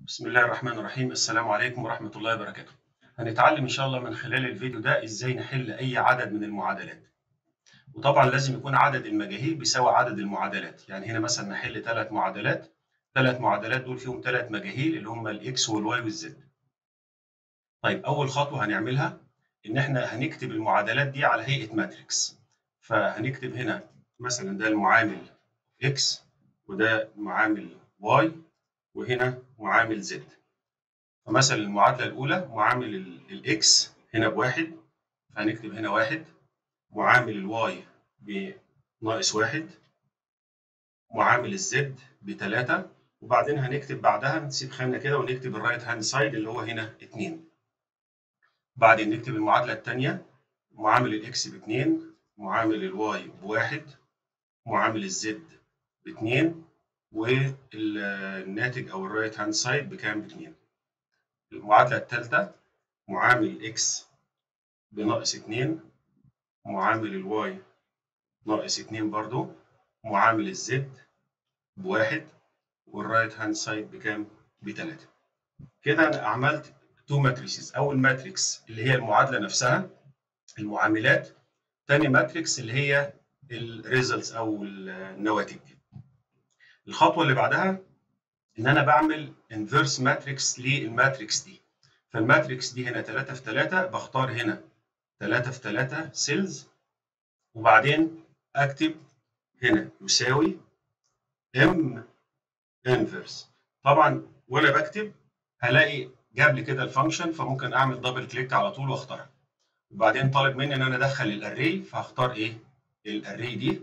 بسم الله الرحمن الرحيم السلام عليكم ورحمة الله وبركاته هنتعلم إن شاء الله من خلال الفيديو ده إزاي نحل أي عدد من المعادلات وطبعا لازم يكون عدد المجاهيل بيساوي عدد المعادلات يعني هنا مثلا نحل ثلاث معادلات ثلاث معادلات دول فيهم ثلاث مجاهيل اللي هم الإكس والواي والزد طيب أول خطوة هنعملها إن إحنا هنكتب المعادلات دي على هيئة ماتريكس فهنكتب هنا مثلا ده المعامل إكس وده معامل واي وهنا معامل زد فمثلا المعادلة الأولى معامل الإكس هنا بواحد فهنكتب هنا واحد معامل الواي بناقص واحد معامل الزد بتلاتة وبعدين هنكتب بعدها نسيب خانة كده ونكتب الرايت هاند سايد اللي هو هنا اتنين بعدين نكتب المعادلة التانية معامل الإكس باتنين معامل الواي بواحد معامل الزد باتنين والناتج او الرايت هاند سايد بكام؟ باتنين. المعادله الثالثه معامل اكس بناقص اتنين معامل الواي ناقص اتنين برضو معامل الزد بواحد والرايت هاند سايد بكام؟ بتلاته. كده انا عملت تو ماتريسز اول ماتريكس اللي هي المعادله نفسها المعاملات تاني ماتريكس اللي هي الريزلتس او النواتج الخطوه اللي بعدها ان انا بعمل انفيرس ماتريكس للماتريكس دي فالماتريكس دي هنا 3 في 3 بختار هنا 3 في 3 سيلز وبعدين اكتب هنا يساوي ام انفيرس طبعا وانا بكتب هلاقي جاب لي كده الفانكشن فممكن اعمل دبل كليك على طول واختارها وبعدين طالب مني ان انا ادخل الاري فهختار ايه الاري دي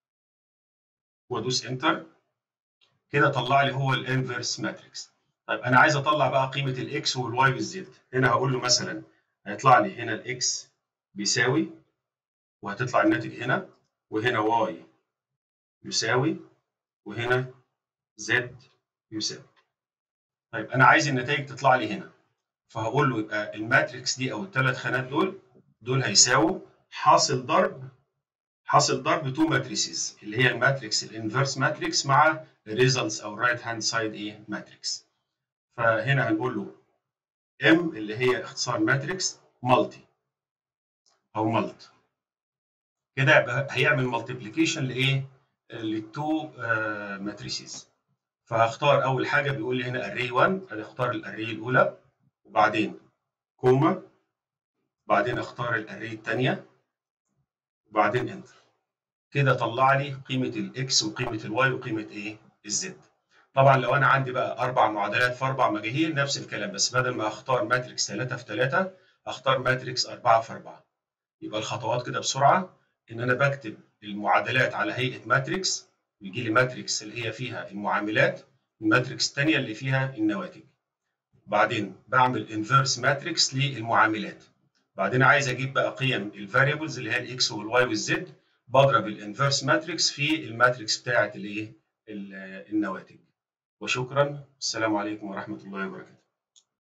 وادوس انتر كده طلع لي هو الانفرس ماتريكس طيب انا عايز اطلع بقى قيمه الاكس والواي والزد هنا هقول له مثلا هيطلع لي هنا الاكس بيساوي وهتطلع الناتج هنا وهنا واي يساوي وهنا زد يساوي طيب انا عايز النتائج تطلع لي هنا فهقول له يبقى الماتريكس دي او الثلاث خانات دول دول هيساووا حاصل ضرب حاصل ضرب تو ماتريسز اللي هي الماتريكس الانفرس ماتريكس مع الريزلتس او الرايت هاند سايد ايه ماتريكس فهنا هنقول له ام اللي هي اختصار ماتريكس مالتي او مالت كده يبقى هيعمل مالتيبليكيشن لايه للتو ماتريسز فهختار اول حاجه بيقول لي هنا اري 1 هنختار الاري الاولى وبعدين كوما بعدين اختار الاري الثانيه وبعدين انتر كده طلع لي قيمه الاكس وقيمه الواي وقيمه ايه الزد طبعا لو انا عندي بقى اربع معادلات في اربع مجاهيل نفس الكلام بس بدل ما اختار ماتريكس 3 في 3 اختار ماتريكس 4 في 4 يبقى الخطوات كده بسرعه ان انا بكتب المعادلات على هيئه ماتريكس بيجي لي ماتريكس اللي هي فيها المعاملات الماتريكس الثانيه اللي فيها النواتج بعدين بعمل انفيرس ماتريكس للمعاملات بعدين عايز اجيب بقى قيم الفاريبلز اللي هي الاكس والواي والزد بضرب الانفيرس ماتريكس في الماتريكس بتاعه الايه النواتج وشكرا السلام عليكم ورحمه الله وبركاته